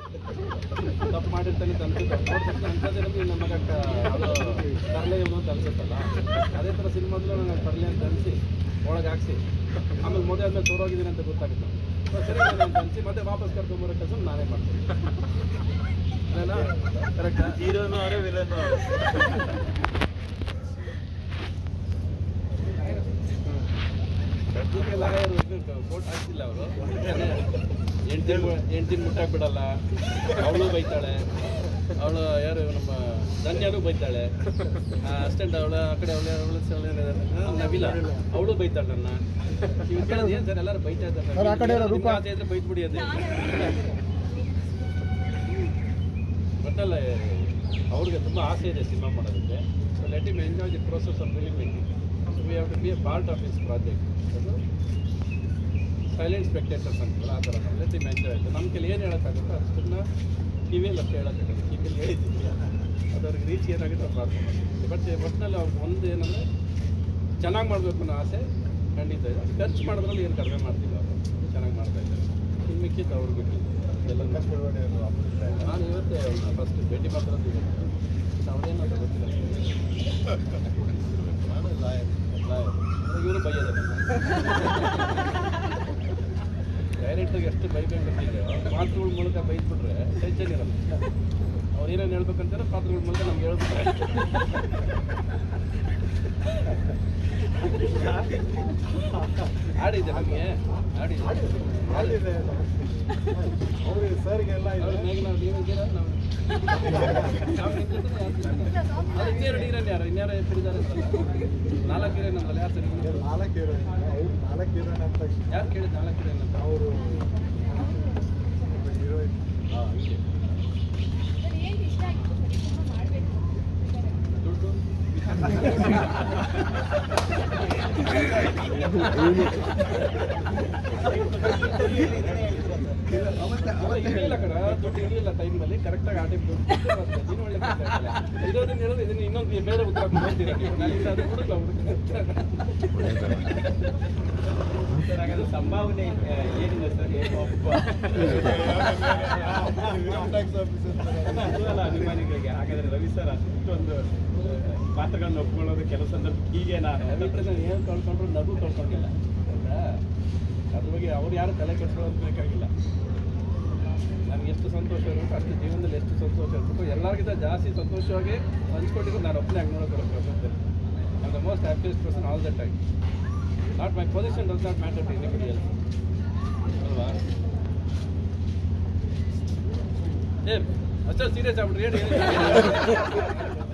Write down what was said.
ತಪ್ಪು ಮಾಡಿರ್ತಾನೆ ಅಂತ ಅನ್ಸುತ್ತೆ ನೋಡಿದ ತಕ್ಷಣ ಅಂಥದ್ದೇ ನಮಗೆ ನಮ್ಮ ಮಗ ಅದು ತರಲೆ ಇವನು ಅಂತ ಅನ್ಸುತ್ತಲ್ಲ ಅದೇ ಥರ ಸಿನಿಮಾದಲ್ಲೂ ನನಗೆ ತರಲೆ ಅಂತ ಅನಿಸಿ ಒಳಗೆ ಹಾಕ್ಸಿ ಆಮೇಲೆ ಮದುವೆ ಆದ್ಮೇಲೆ ತೋರೋಗಿದ್ದೀನಿ ಅಂತ ಗೊತ್ತಾಗುತ್ತೆ ಸೊ ಸರಿ ನಾನು ಅಂತ ಅನಿಸಿ ಮತ್ತೆ ವಾಪಸ್ ಕರ್ಕೊಂಬರೋ ಕೆಲಸ ನಾನೇ ಮಾಡ್ತೀನಿ ಅದೇನಾ ಕರೆಕ್ಟಾ ಹೀರೋನು ಅವರೇ ವಿಲನ್ ಸದ್ಯಕ್ಕೆ ಲಾಯರು ಕೋರ್ಟ್ ಹಾಕ್ತಿಲ್ಲ ಅವರು ಹೆಂಡ್ತಿನ ಹೆಂಡ್ತಿನ ಮುಟ್ಟಾಕ್ ಬಿಡಲ್ಲ ಅವಳು ಬೈತಾಳೆ ಅವಳು ಯಾರು ನಮ್ಮ ಧನ್ಯನೂ ಬೈತಾಳೆ ಅಸ್ಟೆಂಟ್ ಅವಳ ಆ ಕಡೆ ಅವಳ ಅವಳ ನವಿಲ ಅವಳು ಬೈತಾಳೆ ನನ್ನ ಇವ್ ಕೇಳೋದು ಏನ್ ಸರ್ ಎಲ್ಲರೂ ಬೈತಾ ಇದ್ದಾರೆ ಆ ಕಡೆ ಇರೋ ರೂಪ. ನಿಮ್ಗೆ ಆಸೆ ಇದ್ರೆ ಬೈದ್ಬಿಡಿ ಅದೇ ಗೊತ್ತಲ್ಲ ಅವ್ರಿಗೆ ತುಂಬ ಆಸೆ ಇದೆ ಸಿನಿಮಾ ಮಾಡೋದಕ್ಕೆ so let him enjoy the process of film making we have to be a part of this project ಅದು ಸೈಲೆಂಟ್ ಸ್ಪೆಕ್ಟೇಟರ್ಸ್ ಅಂತೀವಲ್ಲ ಆ ಥರ ಲೆಟ್ ಇಮ್ ಎಂಜಾಯ್ ಆಯಿತು ನಮ್ಮ ಕೈಲಿ ಏನು ಹೇಳೋಕ್ಕಾಗುತ್ತೋ ಅಷ್ಟನ್ನ ಕಿವಿಯಲ್ಲಿ ಅಷ್ಟೇ ಹೇಳೋಕ್ಕಾಗುತ್ತೆ ಕಿವಿಯಲ್ಲಿ ಹೇಳಿದ್ದೀವಿ ಅದು ಅವ್ರಿಗೆ ರೀಚ್ ಏನಾಗುತ್ತೆ ಅವ್ರು ಮಾಡ್ಕೊಂಡು ಬಟ್ ಒಟ್ಟಿನಲ್ಲಿ ಅವ್ರಿಗೆ ಒಂದು ಏನಂದರೆ ಚೆನ್ನಾಗಿ ಮಾಡಬೇಕು ಅನ್ನೋ ಆಸೆ ಖಂಡಿತ ಇದೆ ಖರ್ಚು ಮಾಡೋದ್ರಲ್ಲಿ ಏನು ಕಡಿಮೆ ಮಾಡ್ತಿಲ್ಲ ಅವರು ಚೆನ್ನಾಗಿ ಮಾಡ್ತಾ ಇದ್ದಾರೆ ಇನ್ನು ಮಿಕ್ಕಿದ್ದು ಅವ್ರಿಗೆ ಬಿಟ್ಟಿದ್ದು ಎಲ್ಲ ನಾನು ಇವತ್ತೇ ಅವ್ರನ್ನ ಫಸ್ಟ್ ಭೇಟಿ ಮಾಡ್ತಿರೋದು ಇವತ್ತು ಅವನೇನಂತ ಗೊತ್ತಿಲ್ಲ ನಾನು ಲಾಯರ್ ಲಾಯರ್ ಇವರು ಬೈಯೋದೆ ಡೈರೆಕ್ಟಾಗಿ ಎಷ್ಟು ಬೈಬೇಕು ಅಂತಿದೆ ಪಾತ್ರಗಳ ಮೂಲಕ ಬೈದ್ಬಿಟ್ರೆ ಟೆನ್ಷನ್ ಇರಲ್ಲ ಅವ್ರು ಏನೇನು ಹೇಳ್ಬೇಕಂತಾರೆ ಪಾತ್ರಗಳ ಮೂಲಕ ನಮ್ಗೆ ಹೇಳ್ಬಿಟ್ರೆ ಆಡಿದೆ ನಮಗೆ ಆಡಿದೆ ಆಡಿದೆ ಅವ್ರಿಗೆ ಸರ್ಗೆಲ್ಲ ಅವ್ರ ಇದೆ ಮೇಘ ನಾವು ನೀವಿದ್ದೀರಾ ನಾವು ನಾವು ನಿಂತಿದ್ರೆ ಯಾರು ಸಿಗ್ತಾರೆ? ಅದು ಇನ್ನೆರಡು ಹೀರೋನ್ ಯಾರು ಇನ್ಯಾರು ಇದ್ದಾರೆ ನಾಲ್ಕು ಹೀರೋನ್ ಅಂದ್ರಲ್ಲ ಯಾರು ಸರಿ ನಾಲ್ಕು ಹೀರೋಯಿನ್ ಅವ್ರು ನಾಲ್ಕು ಹೀರೋಯಿನ್ ಅಂತ ಯಾರು ಕೇಳಿದ್ ನಾಲ್ಕು ಹೀರೋನ್ ಅಂತ ಅವರು ಹೀರೋಯಿನ್ ಹಾಂ ಹಂಗೆ ದುಡ್ಡು ಇರಲಿಲ್ಲ ಕಣ ದುಡ್ಡು ಇರಲಿಲ್ಲ ಟೈಮಲ್ಲಿ ಕರೆಕ್ಟಾಗಿ ಆ ಟೈಮ್ ದುಡ್ಡು ನೀನು ಒಳ್ಳೆ ಇರೋದನ್ನ ಹೇಳಿದ್ರೆ ಇದನ್ನ ಇನ್ನೊಂದು ಬೇರೆ ಉತ್ತರ ಕೊಡ್ತೀರ ನೀವು ನಾನಿಂದ ಅದು ಕೊಡಲ್ಲ ಸರ್ ಹಾಗಾದ್ರೆ ಸಂಭಾವನೆ ಆ, ಏನಿದೆ ಸರ್ ಏನು ಒಬ್ಬ ಟ್ಯಾಕ್ಸ್ ಆಫೀಸರ್ ಅಲ್ಲ ಅಭಿಮಾನಿಗಳಿಗೆ ಹಾಗಾದ್ರೆ ರವಿ ಸರ್ ಅಷ್ಟೊಂದು ಆ, ಪಾತ್ರಗಳನ್ನ ಒಪ್ಕೊಳ್ಳೋದು ಕೆಲವು ಸಂದರ್ಭ ಹೀಗೆ ನಾನು ಬಿಟ್ಟರೆ ನಾನು ಏನು ಕಳ್ಕೊಂಡ್ರು ನಗು ಕಳ್ಕೊಂಡಿಲ್ಲ ಆಯ್ತಾ ಅದ್ರ ಬಗ್ಗೆ ಅವ್ರು ಯಾರು ತಲೆ ಕೆಡ್ಸ್ಕೊಳ್ಳೋದು ಬೇಕಾಗಿಲ್ಲ ನನಗೆ ಎಷ್ಟು ಸಂತೋಷ ಇರಬೇಕು ಅಷ್ಟು ಜೀವನದಲ್ಲಿ ಎಷ್ಟು ಸಂತೋಷ ಇರಬೇಕು ಎಲ್ಲರಿಗಿಂತ ಜಾಸ್ತಿ ಸಂತೋಷವಾಗಿ ಹಂಚ್ಕೊಂಡಿದ್ದು ನಾನು ಒಬ್ಬನೇ ಹಂಗೆ ನೋಡೋಕೆ ಪ್ರಪಂಚದಲ್ಲಿ I the most happiest person all the time not my position does not matter to anybody else ಅಲ್ವಾ ಏ ಅಷ್ಟೇ ಸೀರಿಯಸ್ ಆಗ್ಬಿಟ್ರಿ ಹೇಳಿ